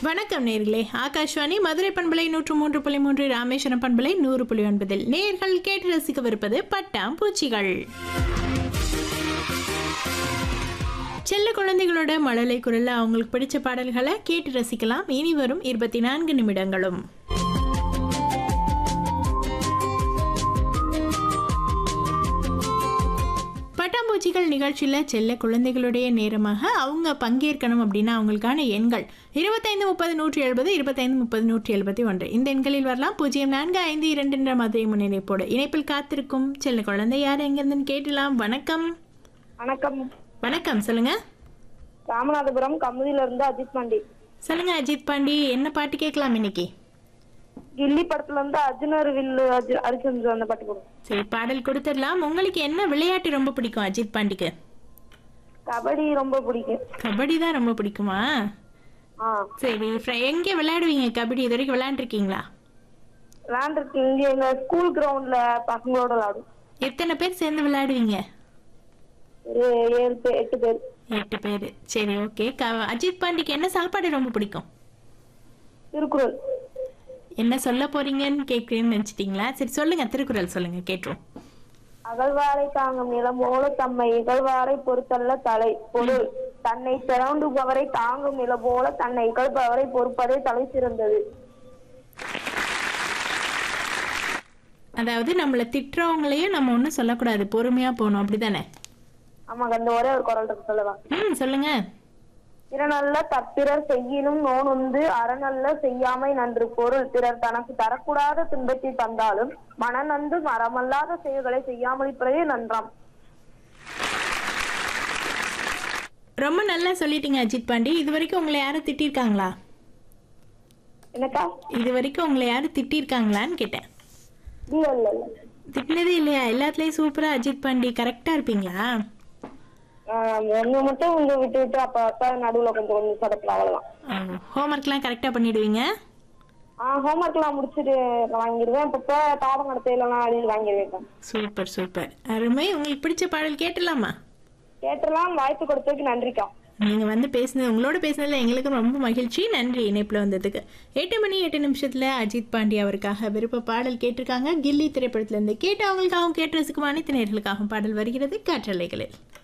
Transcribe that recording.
வணக்கம் நேர்களே ஆகாஷ்வாணி மதுரை பண்பலை நூற்று மூன்று புள்ளி மூன்று ராமேஸ்வரம் பண்பலை நூறு புள்ளி ஒன்பதில் நேர்கள் கேட்டு ரசிக்கவிருப்பது பட்டாம் பூச்சிகள் செல்ல குழந்தைகளோட மழலை குரல்ல அவங்களுக்கு பிடிச்ச பாடல்களை கேட்டு ரசிக்கலாம் இனி வரும் இருபத்தி நான்கு நிமிடங்களும் பட்டாம்பூச்சிகள் நிகழ்ச்சியில் செல்ல குழந்தைகளுடைய நேரமாக அவங்க பங்கேற்கணும் அப்படின்னா அவங்களுக்கான எண்கள் இருபத்தைந்து முப்பது நூற்றி எழுபது இருபத்தைந்து முப்பது நூற்றி எழுபத்தி ஒன்று இந்த எண்களில் வரலாம் பூஜ்ஜியம் நான்கு ஐந்து இரண்டு என்ற மதுரை முன்னிலைப்போடு இணைப்பில் காத்திருக்கும் செல்ல குழந்தை யார் எங்கிருந்துன்னு கேட்டலாம் வணக்கம் வணக்கம் வணக்கம் சொல்லுங்க ராமநாதபுரம் கமுதியில இருந்து அஜித் பாண்டி சொல்லுங்க அஜித் பாண்டி என்ன பாட்டு கேட்கலாம் இன்னைக்கு கில்லி படத்துல இருந்து அர்ஜுனர் வில்லு அர்ஜு- அரிச்சந்திர அந்த பாட்டு போடும் சரி பாடல் கொடுத்துடலாம் உங்களுக்கு என்ன விளையாட்டு ரொம்ப பிடிக்கும் அஜித் பாண்டிக்கு கபடி ரொம்ப பிடிக்கும் கபடி தான் ரொம்ப பிடிக்குமா ஆ சரி ஃப்ர- எங்கே விளையாடுவீங்க கபடி இது வரைக்கும் விளையாண்டுருக்கீங்களா விளையாண்டுருக்கு இங்க எங்க ஸ்கூல் கிரவுண்ட்ல பசங்களோட விளையாடும் எத்தனை பேர் சேர்ந்து விளையாடுவீங்க ஒரு ஏழு பேர் எட்டு பேர் எட்டு பேர் சரி ஓகே க அஜித் பாண்டிக்கு என்ன சாப்பாடு ரொம்ப பிடிக்கும் திருக்குறள் என்ன சொல்ல போறீங்கன்னு கேட்குறேன்னு நினச்சிட்டிங்களா சரி சொல்லுங்க திருக்குறள் சொல்லுங்க கேட்டுரும் அகழ்வாரை தாங்கும் நிலம் போல தம்மை இகழ்வாரை பொறுத்தல்ல தலை பொருள் தன்னை பிறண்டுபவரை தாங்கும் நிலம் போல தன்னை இகழ்பவரை பொறுப்பதே தலை சிறந்தது அதாவது நம்மளை திட்டுறவங்களையும் நம்ம ஒன்றும் சொல்லக்கூடாது பொறுமையாக போகணும் அப்படிதானே ஆமாங்க அந்த ஒரே ஒரு குரல் இருக்கு சொல்லலாம் ம் சொல்லுங்க பிறனல்ல தற்பிறர் செய்யினும் நோனுந்து அறநல்ல செய்யாமை நன்று பொருள் பிறர் தனக்கு தரக்கூடாத துன்பத்தை தந்தாலும் மனநந்து மரமல்லாத செயல்களை செய்யாமல் இருப்பதே நன்றாம் ரொம்ப நல்லா சொல்லிட்டீங்க அஜித் பாண்டி இது வரைக்கும் உங்களை யாரும் திட்டிருக்காங்களா என்னக்கா இது வரைக்கும் உங்களை யாரும் திட்டிருக்காங்களான்னு கேட்டேன் இல்ல இல்ல இல்ல திட்டினதே இல்லையா எல்லாத்துலேயும் சூப்பராக அஜித் பாண்டி கரெக்டாக இருப்பீங்களா ஆஹ் ஒண்ணு மட்டும் இங்க விட்டு விட்டு அப்ப அப்ப நடுவுல கொஞ்சம் கொஞ்சம் சொதப்பல அவ்வளவுதான் ஹோம்ஒர்க்லாம் கரெக்டாக பண்ணிடுவீங்க ஆஹ் ஹோம்ஒர்க் எல்லாம் முடிச்சுட்டு வாங்கிடுவேன் இப்ப பாடம் நடத்தையிலாம் அழிஞ்சு வாங்கிடுவேன் சூப்பர் சூப்பர் அருமை உங்களுக்கு பிடிச்ச பாடல் கேட்டலாமா கேட்டெல்லாம் வாய்ப்பு கொடுத்ததுக்கு நன்றிக்கா நீங்கள் வந்து பேசுனது உங்களோட பேசுனதுல எங்களுக்கு ரொம்ப மகிழ்ச்சி நன்றி இணைப்பில் வந்ததுக்கு எட்டு மணி எட்டு நிமிஷத்தில் அஜித் பாண்டி அவருக்காக விருப்ப பாடல் கேட்டிருக்காங்க கில்லி திரைப்படத்திலேருந்து கேட்டு அவங்களுக்காகவும் கேட்டு ரசிக்கும் அனைத்து நேர்களுக்காகவும் பாடல் வருகிறது காற்றலைகளில்